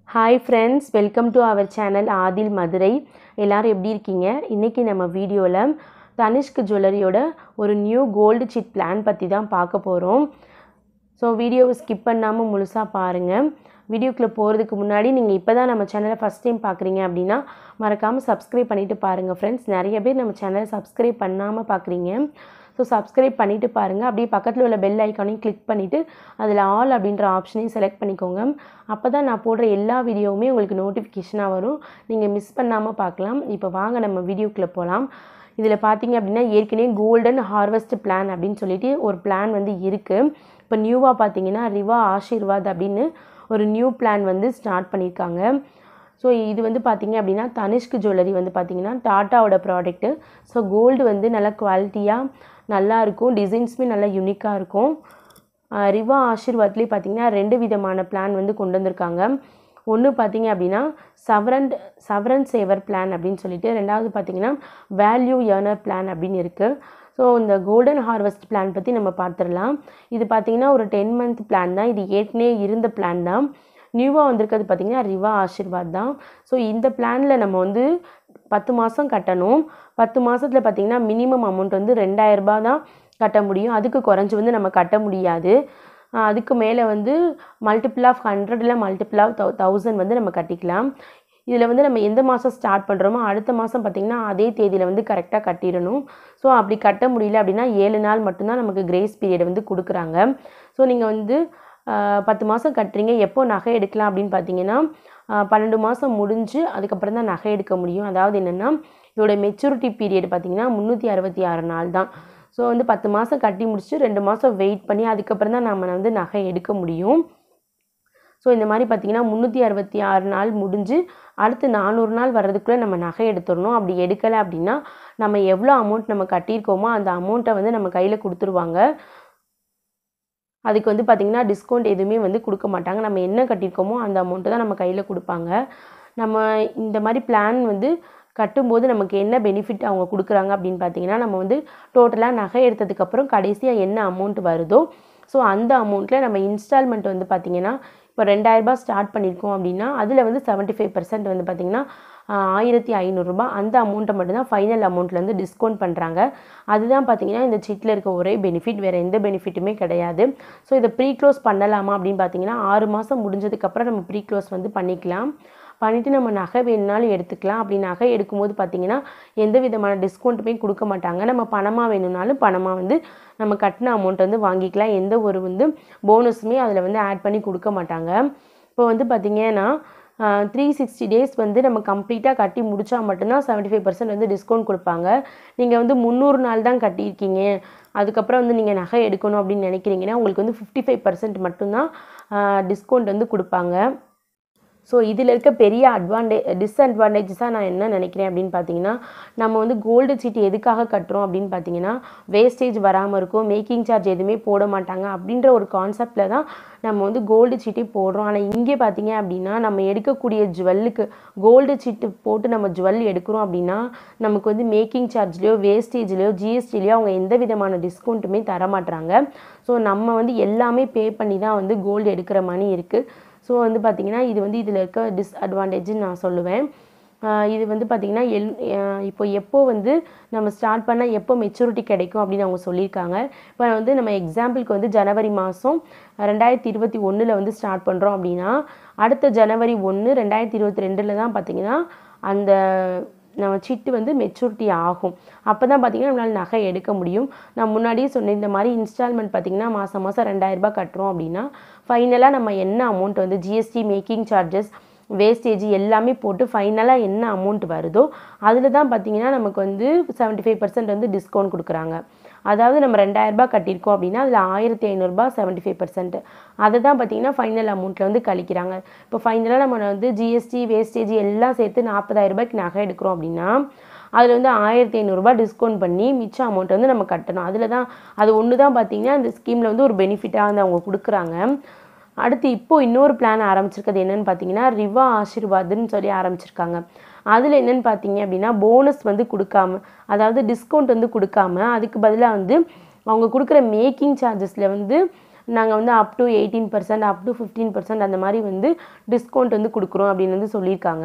hi friends welcome to our channel Aadhil Madurai எல்லாரும் எப்படி இருக்கீங்க இன்றைக்கி நம்ம வீடியோவில் தனிஷ்க் ஜுவல்லரியோட ஒரு நியூ கோல்டு சிட் பிளான் பற்றி தான் பார்க்க போகிறோம் ஸோ வீடியோவை ஸ்கிப் பண்ணாமல் முழுசாக பாருங்கள் வீடியோக்குள்ளே போகிறதுக்கு முன்னாடி நீங்கள் இப்போ தான் நம்ம சேனலை ஃபஸ்ட் டைம் பார்க்குறீங்க அப்படின்னா மறக்காமல் சப்ஸ்கிரைப் பண்ணிவிட்டு பாருங்கள் ஃப்ரெண்ட்ஸ் நிறைய பேர் நம்ம சேனலை சப்ஸ்கிரைப் பண்ணாமல் பார்க்குறீங்க ஸோ சப்ஸ்கிரைப் பண்ணிவிட்டு பாருங்கள் அப்படியே பக்கத்தில் உள்ள பெல் ஐக்கானையும் கிளிக் பண்ணிவிட்டு அதில் ஆல் அப்படின்ற ஆப்ஷனையும் செலக்ட் பண்ணிக்கோங்க அப்போ தான் நான் போடுற எல்லா வீடியோவுமே உங்களுக்கு நோட்டிஃபிகேஷனாக வரும் நீங்கள் மிஸ் பண்ணாமல் பார்க்கலாம் இப்போ வாங்க நம்ம வீடியோக்குள்ளே போகலாம் இதில் பார்த்தீங்க அப்படின்னா ஏற்கனவே கோல்டன் ஹார்வெஸ்ட் பிளான் அப்படின்னு சொல்லிட்டு ஒரு பிளான் வந்து இருக்குது இப்போ நியூவாக பார்த்தீங்கன்னா ரிவா ஆஷீர்வாத் அப்படின்னு ஒரு நியூ பிளான் வந்து ஸ்டார்ட் பண்ணியிருக்காங்க ஸோ இது வந்து பார்த்தீங்க அப்படின்னா தனிஷ்க் ஜுவல்லரி வந்து பார்த்தீங்கன்னா டாட்டாவோட ப்ராடக்ட்டு ஸோ கோல்டு வந்து நல்லா குவாலிட்டியாக நல்லா இருக்கும் டிசைன்ஸுமே நல்லா யூனிக்காக இருக்கும் ஆஹ் ரிவா ஆஷீர்வாத்லேயே பார்த்தீங்கன்னா ரெண்டு விதமான பிளான் வந்து கொண்டு வந்திருக்காங்க ஒன்று பார்த்தீங்க அப்படின்னா சவரன் சவரன் சேவர் பிளான் அப்படின்னு சொல்லிட்டு ரெண்டாவது பார்த்தீங்கன்னா வேல்யூ ஏர்னர் பிளான் அப்படின்னு இருக்குது ஸோ இந்த கோல்டன் ஹார்வெஸ்ட் பிளான் பற்றி நம்ம பார்த்துடலாம் இது பார்த்தீங்கன்னா ஒரு டென் மந்த் பிளான் தான் இது ஏற்கனவே இருந்த பிளான் தான் நியூவாக வந்திருக்கிறது பார்த்தீங்கன்னா ரிவா ஆஷீர்வாத் தான் ஸோ இந்த பிளானில் நம்ம வந்து பத்து மாதம் கட்டணும் பத்து மாதத்தில் பார்த்தீங்கன்னா மினிமம் அமௌண்ட் வந்து ரெண்டாயிரரூபா தான் கட்ட முடியும் அதுக்கு குறைஞ்சி வந்து நம்ம கட்ட முடியாது ஆஹ் அதுக்கு மேலே வந்து மல்டிபிள் ஆஃப் ஹண்ட்ரட் இல்லை மல்டிபிள் ஆஃப் தௌ தௌசண்ட் வந்து நம்ம கட்டிக்கலாம் இதில் வந்து நம்ம எந்த மாதம் ஸ்டார்ட் பண்ணுறோமோ அடுத்த மாதம் பார்த்திங்கன்னா அதே தேதியில் வந்து கரெக்டாக கட்டிடணும் ஸோ அப்படி கட்ட முடியல அப்படின்னா ஏழு நாள் மட்டும்தான் நமக்கு கிரேஸ் பீரியட் வந்து கொடுக்குறாங்க ஸோ நீங்கள் வந்து ஆஹ் பத்து மாதம் கட்டுறீங்க எப்போ நகை எடுக்கலாம் அப்படின்னு பார்த்தீங்கன்னா ஆஹ் பன்னெண்டு மாதம் முடிஞ்சு அதுக்கப்புறம் தான் நகை எடுக்க முடியும் அதாவது என்னென்னா இதோட மெச்சூரிட்டி பீரியட் பார்த்தீங்கன்னா முந்நூற்றி அறுபத்தி ஆறு நாள் தான் ஸோ வந்து பத்து மாதம் கட்டி முடிச்சு ரெண்டு மாதம் வெயிட் பண்ணி அதுக்கப்புறம் தான் நம்ம வந்து நகை எடுக்க முடியும் ஸோ இந்த மாதிரி பார்த்தீங்கன்னா முந்நூற்றி அறுபத்தி ஆறு நாள் முடிஞ்சு அடுத்து நானூறு நாள் வர்றதுக்குள்ளே நம்ம நகை எடுத்துடணும் அப்படி எடுக்கலை அப்படின்னா நம்ம எவ்வளோ அமௌண்ட் நம்ம கட்டியிருக்கோமோ அந்த அமௌண்ட்டை வந்து நம்ம கையில் கொடுத்துருவாங்க அதுக்கு வந்து பார்த்திங்கன்னா டிஸ்கவுண்ட் எதுவுமே வந்து கொடுக்க மாட்டாங்க நம்ம என்ன கட்டியிருக்கோமோ அந்த அமௌண்ட்டு தான் நம்ம கையில் கொடுப்பாங்க நம்ம இந்த மாதிரி பிளான் வந்து கட்டும்போது நமக்கு என்ன பெனிஃபிட் அவங்க கொடுக்குறாங்க அப்படின்னு பார்த்தீங்கன்னா நம்ம வந்து டோட்டலாக நகை எடுத்ததுக்கப்புறம் கடைசியாக என்ன அமௌண்ட் வருதோ ஸோ அந்த அமௌண்ட்டில் நம்ம இன்ஸ்டால்மெண்ட் வந்து பார்த்திங்கன்னா இப்போ ரெண்டாயிரரூபா ஸ்டார்ட் பண்ணியிருக்கோம் அப்படின்னா அதில் வந்து செவன்ட்டி ஃபைவ் பர்சன்ட் வந்து பார்த்திங்கன்னா ஆயிரத்தி ஐநூறுரூபா அந்த அமௌண்ட்டை மட்டும்தான் ஃபைனல் அமௌண்ட்லேருந்து டிஸ்கவுண்ட் பண்ணுறாங்க அதுதான் பார்த்தீங்கன்னா இந்த சிட்டில் இருக்க ஒரே பெனிஃபிட் வேறு எந்த பெனிஃபிட்டுமே கிடையாது ஸோ இதை ப்ரீ க்ளோஸ் பண்ணலாமா அப்படின்னு பார்த்தீங்கன்னா ஆறு மாதம் முடிஞ்சதுக்கப்புறம் நம்ம ப்ரீ க்ளோஸ் வந்து பண்ணிக்கலாம் பண்ணிவிட்டு நம்ம நகை வேணுனாலும் எடுத்துக்கலாம் அப்படி நகை எடுக்கும்போது பார்த்தீங்கன்னா எந்த விதமான டிஸ்கவுண்ட்டுமே கொடுக்க மாட்டாங்க நம்ம பணமாக வேணும்னாலும் பணமாக வந்து நம்ம கட்டின அமௌண்ட் வந்து வாங்கிக்கலாம் எந்த ஒரு வந்து போனஸுமே அதில் வந்து ஆட் பண்ணி கொடுக்க மாட்டாங்க இப்போ வந்து பார்த்திங்கன்னா த்ரீ சிக்ஸ்டி டேஸ் வந்து நம்ம கம்ப்ளீட்டாக கட்டி முடித்தா மட்டும்தான் செவன்ட்டி ஃபைவ் பர்சன்ட் வந்து டிஸ்கவுண்ட் கொடுப்பாங்க நீங்கள் வந்து முந்நூறு நாள் தான் கட்டியிருக்கீங்க அதுக்கப்புறம் வந்து நீங்கள் நகை எடுக்கணும் அப்படின்னு நினைக்கிறீங்கன்னா உங்களுக்கு வந்து ஃபிஃப்டி ஃபைவ் பர்சன்ட் மட்டும்தான் டிஸ்கவுண்ட் வந்து கொடுப்பாங்க ஸோ இதில் இருக்க பெரிய அட்வான்டே டிஸ்அட்வான்டேஜஸாக நான் என்ன நினைக்கிறேன் அப்படின்னு பார்த்தீங்கன்னா நம்ம வந்து கோல்டு சீட் எதுக்காக கட்டுறோம் அப்படின்னு பார்த்தீங்கன்னா வேஸ்டேஜ் வராமல் இருக்கும் மேக்கிங் சார்ஜ் எதுவுமே போட மாட்டாங்க அப்படின்ற ஒரு கான்செப்டில் தான் நம்ம வந்து கோல்டு சீட்டே போடுறோம் ஆனால் இங்கே பார்த்தீங்க அப்படின்னா நம்ம எடுக்கக்கூடிய ஜுவல்லுக்கு கோல்டு சீட்டு போட்டு நம்ம ஜுவல் எடுக்கிறோம் அப்படின்னா நமக்கு வந்து மேக்கிங் சார்ஜ்லேயோ வேஸ்டேஜ்லேயோ ஜிஎஸ்டிலேயோ அவங்க எந்த விதமான டிஸ்கவுண்ட்டுமே தர மாட்டாங்க ஸோ நம்ம வந்து எல்லாமே பே பண்ணி தான் வந்து கோல்டு எடுக்கிற மாதிரி இருக்குது ஸோ வந்து பார்த்திங்கன்னா இது வந்து இதில் இருக்க டிஸ்அட்வான்டேஜ்னு நான் சொல்லுவேன் இது வந்து பார்த்திங்கன்னா எல் இப்போ எப்போ வந்து நம்ம ஸ்டார்ட் பண்ணால் எப்போ மெச்சூரிட்டி கிடைக்கும் அப்படின்னு அவங்க சொல்லியிருக்காங்க இப்போ வந்து நம்ம எக்ஸாம்பிளுக்கு வந்து ஜனவரி மாதம் ரெண்டாயிரத்தி இருபத்தி ஒன்றில் வந்து ஸ்டார்ட் பண்ணுறோம் அப்படின்னா அடுத்த ஜனவரி ஒன்று ரெண்டாயிரத்தி இருபத்தி ரெண்டில் தான் பார்த்திங்கன்னா அந்த நம்ம சிட்டு வந்து மெச்சூரிட்டி ஆகும் அப்போ தான் பார்த்திங்கன்னா நம்மளால் நகை எடுக்க முடியும் நான் முன்னாடியே சொன்னேன் இந்த மாதிரி இன்ஸ்டால்மெண்ட் பார்த்திங்கன்னா மாதம் மாதம் ரெண்டாயிரரூபா கட்டுறோம் அப்படின்னா ஃபைனலாக நம்ம என்ன அமௌண்ட் வந்து ஜிஎஸ்டி மேக்கிங் சார்ஜஸ் வேஸ்டேஜ் எல்லாமே போட்டு ஃபைனலாக என்ன அமௌண்ட் வருதோ அதில் தான் பார்த்திங்கன்னா நமக்கு வந்து செவன்ட்டி ஃபைவ் பர்சன்ட் வந்து டிஸ்கவுண்ட் கொடுக்குறாங்க அதாவது நம்ம ரெண்டாயிரரூபா கட்டியிருக்கோம் அப்படின்னா அதில் ஆயிரத்தி ஐநூறுரூபா செவன்ட்டி ஃபைவ் பர்சன்ட் அதை தான் பார்த்திங்கன்னா ஃபைனல் அமௌண்ட்டில் வந்து கழிக்கிறாங்க இப்போ ஃபைனலாக நம்ம வந்து ஜிஎஸ்டி வேஸ்டேஜ் எல்லாம் சேர்த்து நாற்பதாயிரம் ரூபாய்க்கு நகை எடுக்கிறோம் அப்படின்னா அதில் வந்து ஆயிரத்தி ஐநூறுரூபா டிஸ்கவுண்ட் பண்ணி மிச்ச அமௌண்ட் வந்து நம்ம கட்டணும் அதில் தான் அது ஒன்று தான் பார்த்திங்கன்னா இந்த ஸ்கீமில் வந்து ஒரு பெனிஃபிட்டாக வந்து அவங்க கொடுக்குறாங்க அடுத்து இப்போது இன்னொரு பிளான் ஆரம்பிச்சிருக்கிறது என்னென்னு பார்த்தீங்கன்னா ரிவா ஆசீர்வாதுன்னு சொல்லி ஆரம்பிச்சிருக்காங்க அதில் என்னென்னு பார்த்தீங்க அப்படின்னா போனஸ் வந்து கொடுக்காம அதாவது டிஸ்கவுண்ட் வந்து கொடுக்காம அதுக்கு பதிலாக வந்து அவங்க கொடுக்குற மேக்கிங் சார்ஜஸில் வந்து நாங்கள் வந்து up to eighteen percent up to fifteen percent அந்த மாதிரி வந்து டிஸ்கவுண்ட் வந்து கொடுக்குறோம் அப்படின்னு வந்து சொல்லியிருக்காங்க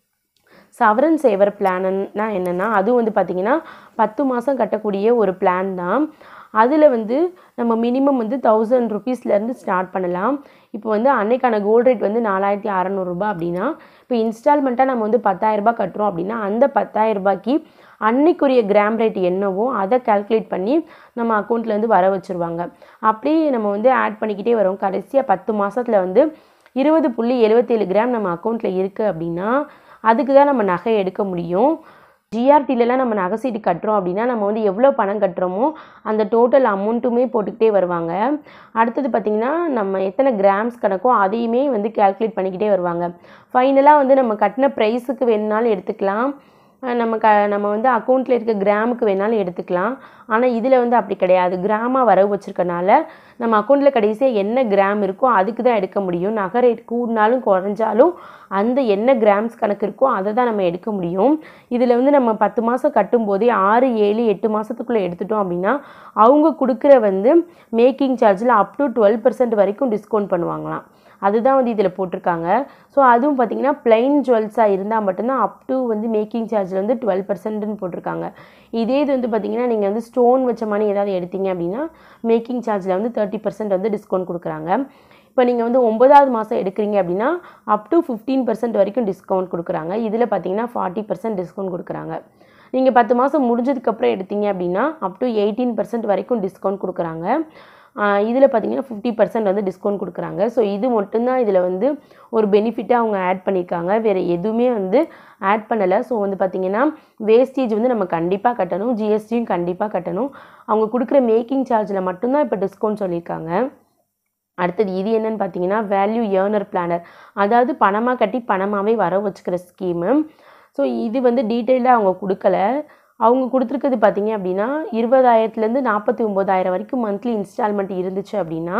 சவரன் சேவர் பிளான்னா என்னென்னா அதுவும் வந்து பார்த்திங்கன்னா பத்து மாதம் கட்டக்கூடிய ஒரு பிளான் தான் அதில் வந்து நம்ம மினிமம் வந்து தௌசண்ட் ருபீஸ்லேருந்து ஸ்டார்ட் பண்ணலாம் இப்போ வந்து அன்னைக்கான கோல்ட் ரேட் வந்து நாலாயிரத்தி அறநூறுபா அப்படின்னா இப்போ இன்ஸ்டால்மெண்ட்டாக நம்ம வந்து பத்தாயிரரூபா கட்டுறோம் அப்படின்னா அந்த பத்தாயிரரூபாய்க்கு அன்னைக்குரிய கிராம் ரேட் என்னவோ அதை கால்குலேட் பண்ணி நம்ம அக்கௌண்ட்லேருந்து வர வச்சுருவாங்க அப்படியே நம்ம வந்து ஆட் பண்ணிக்கிட்டே வரோம் கடைசியாக பத்து மாதத்தில் வந்து இருபது புள்ளி எழுபத்தேழு கிராம் நம்ம அக்கௌண்ட்டில் இருக்குது அப்படின்னா அதுக்கு தான் நம்ம நகை எடுக்க முடியும் ஜிஆர்டிலலாம் நம்ம நகை சீட்டு கட்டுறோம் அப்படின்னா நம்ம வந்து எவ்வளோ பணம் கட்டுறோமோ அந்த டோட்டல் அமௌண்ட்டுமே போட்டுக்கிட்டே வருவாங்க அடுத்தது பார்த்திங்கன்னா நம்ம எத்தனை கிராம்ஸ் கணக்கோ அதையுமே வந்து கால்குலேட் பண்ணிக்கிட்டே வருவாங்க ஃபைனலாக வந்து நம்ம கட்டின ப்ரைஸுக்கு வேணுனாலும் எடுத்துக்கலாம் நம்ம க நம்ம வந்து அக்கௌண்ட்டில் இருக்க கிராமுக்கு வேணாலும் எடுத்துக்கலாம் ஆனால் இதில் வந்து அப்படி கிடையாது கிராமாக வரவு வச்சுருக்கனால நம்ம அக்கௌண்ட்டில் கடைசியாக என்ன கிராம் இருக்கோ அதுக்கு தான் எடுக்க முடியும் நகை ரேட் கூடினாலும் குறைஞ்சாலும் அந்த என்ன கிராம்ஸ் கணக்கு இருக்கோ அதை தான் நம்ம எடுக்க முடியும் இதில் வந்து நம்ம பத்து மாதம் கட்டும்போதே ஆறு ஏழு எட்டு மாதத்துக்குள்ளே எடுத்துட்டோம் அப்படின்னா அவங்க கொடுக்குற வந்து மேக்கிங் சார்ஜில் அப் டு டுவெல் பர்சன்ட் வரைக்கும் டிஸ்கவுண்ட் பண்ணுவாங்களாம் அதுதான் வந்து இதில் போட்டிருக்காங்க ஸோ அதுவும் பார்த்தீங்கன்னா பிளைன் ஜுவல்ஸாக இருந்தால் மட்டும்தான் அப் டு வந்து மேக்கிங் சார்ஜில் வந்து டுவெல் பர்சன்ட்னு போட்டிருக்காங்க இதே இது வந்து பார்த்தீங்கன்னா நீங்கள் வந்து ஸ்டோன் வச்ச மாதிரி ஏதாவது எடுத்தீங்க அப்படின்னா மேக்கிங் சார்ஜில் வந்து தேர்ட்டி பர்சன்ட் வந்து டிஸ்கவுண்ட் கொடுக்குறாங்க இப்போ நீங்கள் வந்து ஒன்பதாவது மாதம் எடுக்கிறீங்க அப்படின்னா அப் டு ஃபிஃப்டீன் பர்சன்ட் வரைக்கும் டிஸ்கவுண்ட் கொடுக்குறாங்க இதில் பார்த்தீங்கன்னா ஃபார்ட்டி பர்சன்ட் டிஸ்கவுண்ட் கொடுக்குறாங்க நீங்கள் பத்து மாதம் முடிஞ்சதுக்கப்புறம் எடுத்தீங்க அப்படின்னா அப் டு எயிட்டீன் பர்சன்ட் வரைக்கும் டிஸ்கவுண்ட் கொடுக்குறாங்க இதில் பார்த்தீங்கன்னா ஃபிஃப்டி பர்சன்ட் வந்து டிஸ்கவுண்ட் கொடுக்குறாங்க ஸோ இது மட்டும்தான் இதில் வந்து ஒரு பெனிஃபிட்டாக அவங்க ஆட் பண்ணியிருக்காங்க வேறு எதுவுமே வந்து ஆட் பண்ணலை ஸோ வந்து பார்த்திங்கன்னா வேஸ்டேஜ் வந்து நம்ம கண்டிப்பாக கட்டணும் ஜிஎஸ்டியும் கண்டிப்பாக கட்டணும் அவங்க கொடுக்குற மேக்கிங் சார்ஜில் மட்டும்தான் இப்போ டிஸ்கவுண்ட் சொல்லியிருக்காங்க அடுத்தது இது என்னன்னு பார்த்தீங்கன்னா வேல்யூ ஏர்னர் பிளானர் அதாவது பணமாக கட்டி பணமாகவே வர வச்சுக்கிற ஸ்கீமு ஸோ இது வந்து டீட்டெயிலாக அவங்க கொடுக்கல அவங்க கொடுத்துருக்கிறது பார்த்தீங்க அப்படின்னா இருபதாயிரத்துலேருந்து நாற்பத்தி ஒம்போதாயிரம் வரைக்கும் மந்த்லி இன்ஸ்டால்மெண்ட் இருந்துச்சு அப்படின்னா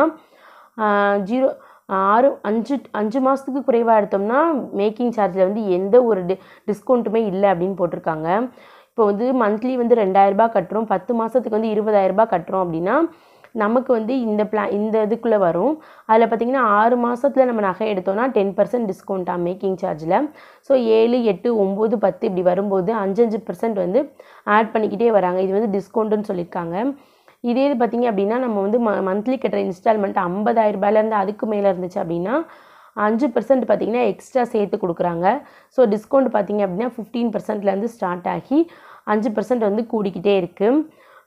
ஜீரோ ஆறு அஞ்சு அஞ்சு மாதத்துக்கு குறைவாக எடுத்தோம்னா மேக்கிங் சார்ஜில் வந்து எந்த ஒரு டி டிஸ்கவுண்ட்டுமே இல்லை அப்படின்னு போட்டிருக்காங்க இப்போ வந்து மந்த்லி வந்து ரெண்டாயிரரூபா கட்டுறோம் பத்து மாதத்துக்கு வந்து இருபதாயிரரூபா கட்டுறோம் அப்படின்னா நமக்கு வந்து இந்த பிளா இந்த இதுக்குள்ளே வரும் அதில் பார்த்திங்கன்னா ஆறு மாதத்தில் நம்ம நகை எடுத்தோம்னா டென் பர்சன்ட் டிஸ்கவுண்ட்டாக மேக்கிங் சார்ஜில் ஸோ ஏழு எட்டு ஒம்பது பத்து இப்படி வரும்போது அஞ்சு அஞ்சு பர்சன்ட் வந்து ஆட் பண்ணிக்கிட்டே வராங்க இது வந்து டிஸ்கவுண்ட்டுன்னு சொல்லியிருக்காங்க இதே இது பார்த்திங்க அப்படின்னா நம்ம வந்து ம மந்த்லி கட்டுற இன்ஸ்டால்மெண்ட் ஐம்பதாயிரம் ரூபாயிலேருந்து அதுக்கு மேலே இருந்துச்சு அப்படின்னா அஞ்சு பர்சன்ட் பார்த்திங்கன்னா எக்ஸ்ட்ரா சேர்த்து கொடுக்குறாங்க ஸோ டிஸ்கவுண்ட் பார்த்திங்க அப்படின்னா ஃபிஃப்டீன் பர்சன்ட்லேருந்து ஸ்டார்ட் ஆகி அஞ்சு பர்சன்ட் வந்து கூடிக்கிட்டே இருக்குது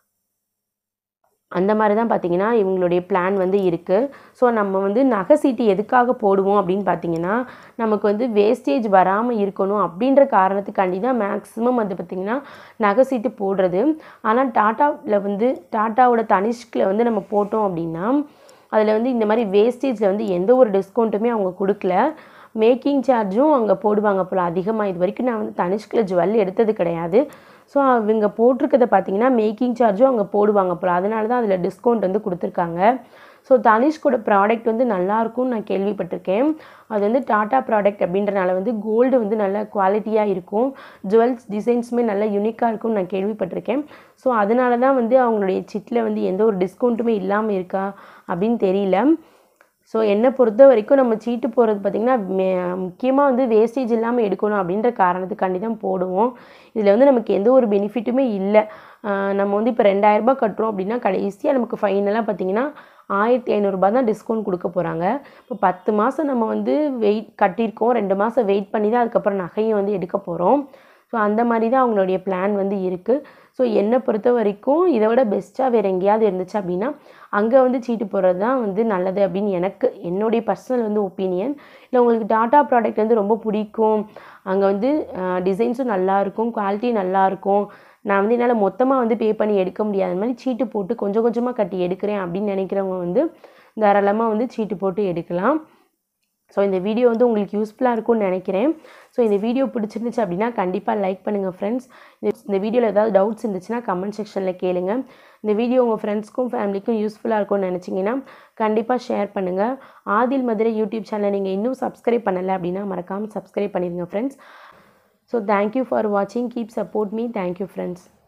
அந்த மாதிரி தான் பார்த்தீங்கன்னா இவங்களுடைய பிளான் வந்து இருக்குது ஸோ நம்ம வந்து நகை சீட்டு எதுக்காக போடுவோம் அப்படின்னு பார்த்தீங்கன்னா நமக்கு வந்து வேஸ்டேஜ் வராமல் இருக்கணும் அப்படின்ற காரணத்துக்காண்டி தான் மேக்ஸிமம் வந்து பார்த்திங்கன்னா நகை சீட்டு போடுறது ஆனால் டாட்டாவில் வந்து டாட்டாவோட தனிஷ்கில் வந்து நம்ம போட்டோம் அப்படின்னா அதில் வந்து இந்த மாதிரி வேஸ்டேஜில் வந்து எந்த ஒரு டிஸ்கவுண்ட்டுமே அவங்க கொடுக்கல மேக்கிங் சார்ஜும் அங்கே போடுவாங்க போல் அதிகமாக இது வரைக்கும் நான் வந்து தனிஷ்கில் ஜுவல் எடுத்தது கிடையாது ஸோ அவங்க போட்டிருக்கதை பார்த்தீங்கன்னா மேக்கிங் சார்ஜும் அங்கே போடுவாங்க போல் அதனால தான் அதில் டிஸ்கவுண்ட் வந்து கொடுத்துருக்காங்க ஸோ தனிஷ்கோட ப்ராடக்ட் வந்து நல்லாயிருக்கும்னு நான் கேள்விப்பட்டிருக்கேன் அது வந்து டாட்டா ப்ராடக்ட் அப்படின்றனால வந்து கோல்டு வந்து நல்ல குவாலிட்டியாக இருக்கும் ஜுவல்ஸ் டிசைன்ஸுமே நல்லா யூனிக்காக இருக்கும்னு நான் கேள்விப்பட்டிருக்கேன் ஸோ அதனால தான் வந்து அவங்களுடைய சிட்டில் வந்து எந்த ஒரு டிஸ்கவுண்ட்டுமே இல்லாமல் இருக்கா அப்படின்னு தெரியல ஸோ என்னை பொறுத்த வரைக்கும் நம்ம சீட்டு போடுறது பார்த்திங்கன்னா முக்கியமாக வந்து வேஸ்டேஜ் இல்லாமல் எடுக்கணும் அப்படின்ற காரணத்துக்காண்டி தான் போடுவோம் இதில் வந்து நமக்கு எந்த ஒரு பெனிஃபிட்டுமே இல்லை நம்ம வந்து இப்போ ரெண்டாயிரரூபா கட்டுறோம் அப்படின்னா கடைசியாக நமக்கு ஃபைனலாக பார்த்திங்கன்னா ஆயிரத்தி ஐநூறுரூபா தான் டிஸ்கவுண்ட் கொடுக்க போகிறாங்க இப்போ பத்து மாதம் நம்ம வந்து வெயிட் கட்டியிருக்கோம் ரெண்டு மாதம் வெயிட் பண்ணி தான் அதுக்கப்புறம் நகையும் வந்து எடுக்க போகிறோம் ஸோ அந்த மாதிரி தான் அவங்களுடைய பிளான் வந்து இருக்குது ஸோ என்னை பொறுத்த வரைக்கும் இதை விட பெஸ்ட்டாக வேறு எங்கேயாவது இருந்துச்சு அப்படின்னா அங்கே வந்து சீட்டு போடுறது தான் வந்து நல்லது அப்படின்னு எனக்கு என்னுடைய பர்சனல் வந்து ஒப்பீனியன் இல்லை உங்களுக்கு டாட்டா ப்ராடக்ட் வந்து ரொம்ப பிடிக்கும் அங்கே வந்து டிசைன்ஸும் நல்லாயிருக்கும் குவாலிட்டி நல்லாயிருக்கும் நான் வந்து என்னால் மொத்தமாக வந்து பே பண்ணி எடுக்க முடியாத மாதிரி சீட்டு போட்டு கொஞ்சம் கொஞ்சமாக கட்டி எடுக்கிறேன் அப்படின்னு நினைக்கிறவங்க வந்து தாராளமாக வந்து சீட்டு போட்டு எடுக்கலாம் ஸோ இந்த வீடியோ வந்து உங்களுக்கு யூஸ்ஃபுல்லாக இருக்கும்னு நினைக்கிறேன் ஸோ இந்த வீடியோ பிடிச்சிருந்துச்சு அப்படின்னா கண்டிப்பாக லைக் பண்ணுங்கள் ஃப்ரெண்ட்ஸ் இந்த வீடியோவில் ஏதாவது டவுட்ஸ் இருந்துச்சுன்னா கமெண்ட் செக்ஷனில் கேளுங்க இந்த வீடியோ உங்கள் ஃப்ரெண்ட்ஸ்க்கும் ஃபேமிலிக்கும் யூஸ்ஃபுல்லாக இருக்கும்னு நினச்சிங்கன்னா கண்டிப்பாக ஷேர் பண்ணுங்கள் ஆதில் மதுரை யூடியூப் சேனலை நீங்கள் இன்னும் சப்ஸ்கிரைப் பண்ணலை அப்படின்னா மறக்காமல் சப்ஸ்கிரைப் பண்ணிடுங்க ஃப்ரெண்ட்ஸ் ஸோ தேங்க்யூ ஃபார் வாட்சிங் keep support me thank you friends